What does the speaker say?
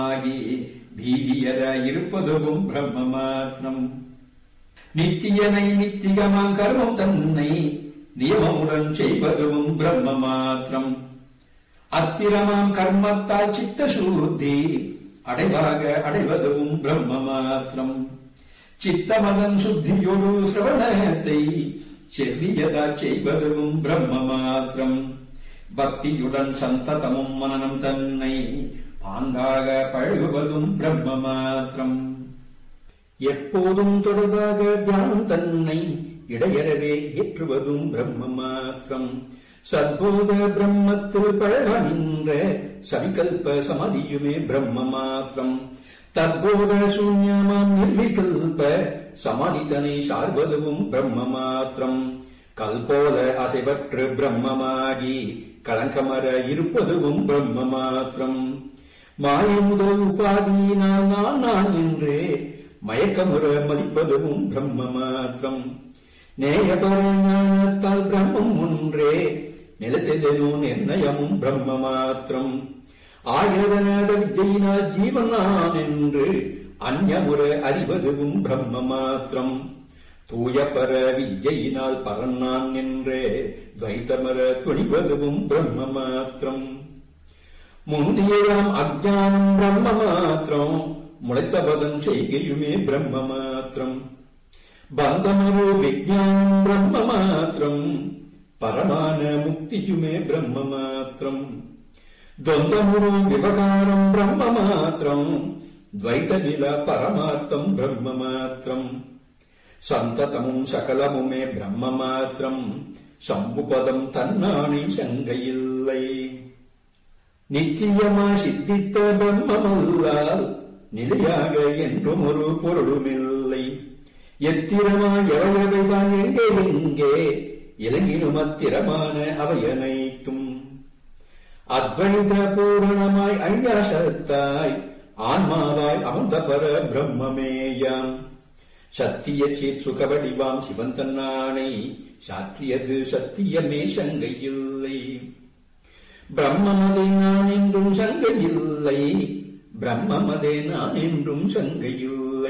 ஆகி பீதியர இருப்பதுவும் பிரம்ம மாத்திரம் நித்தியனை நித்தியமாம் கர்மம் தன்னை நியமமுடன் செய்வதும் பிரம்ம மாத்திரம் அத்திரமாம் கர்மத்தால் சித்த சூத்தி அடைவாக அடைவதும் பிரம்ம மாத்திரம் சித்தமதன் சுத்தியொரு சிரவணத்தை செவ்வியதா செய்வதும் பிரம்ம மாத்திரம் பக்தியுடன் சந்ததமும் மனனம் தன்னை பாங்காக பழகுவதும் பிரம்ம மாத்திரம் எப்போதும் தொடர்பாக தியானம் தன்னை இடையறவே ஏற்றுவதும் பிரம்ம மாத்திரம் சத்போத பிரம்மத்தில் பழக நின்ற சவிகல்ப சமதியுமே பிரம்ம மாத்திரம் தற்போத சூன்யமாம் நிர்விகல்ப சமாதிதனை சார்வதுவும் பிரம்ம மாத்திரம் கல்போல அசைவற்று பிரம்மமாகி களங்கமர இருப்பதுவும் பிரம்ம மாத்திரம் மாய முதல் உபாதியினால் நான் நான் என்றே மயக்கமுற மதிப்பதுவும் பிரம்ம மாத்திரம் நேயபர ஞானத்தால் பிரம்மம் ஒன்றே நிலத்திலெனோ நிர்ணயமும் பிரம்ம மாத்திரம் ஆயுதநாத வித்தையினால் ஜீவன் நான் என்று அந்யமுற அறிவதுவும் பிரம்ம மாத்திரம் தூயபர வித்யினால் பரன் நான் என்றே துவைத்தமர துணிவதுவும் பிரம்ம மாத்திரம் முந்தியாம் அஜானம் பிரம்ம மாத்திரம் முளைத்தபதம் செய்கையுமே பிரம்ம மாத்திரம் பந்தமரு விஜானம் பிரம்ம மாத்திரம் பரமான முக்தியுமே பிரம்ம மாத்திரம் ద్వంద్వమును వివకారం బ్రహ్మ మాత్రం ద్వైత నిల పరమార్థం బ్రహ్మ మాత్రం సంతతము సకలముమే బ్రహ్మ మాత్రం சம்புபதம் தன்னானை சங்கையில்லை நித்தியமா சித்தித்த பிரம்மமல்லால் நிலையாக என்றும் ஒரு பொருளுமில்லை எத்திரமா எவையவைதான் எங்கே எங்கே இலங்கினும் அத்திரமான அவையனைத்தும் அத்வைத பூரணமாய் ஐயாசத்தாய் ஆன்மாவாய் அமர்ந்த பர பிரம்மமேயாம் சத்திய சேத் சுகவடிவாம் சிவன் தன்னானை சாற்றியது சத்தியமே சங்கையில்லை பிரம்மமதே நான் என்றும் சங்கையில்லை பிரம்மமதே நான் என்றும் சங்கையில்லை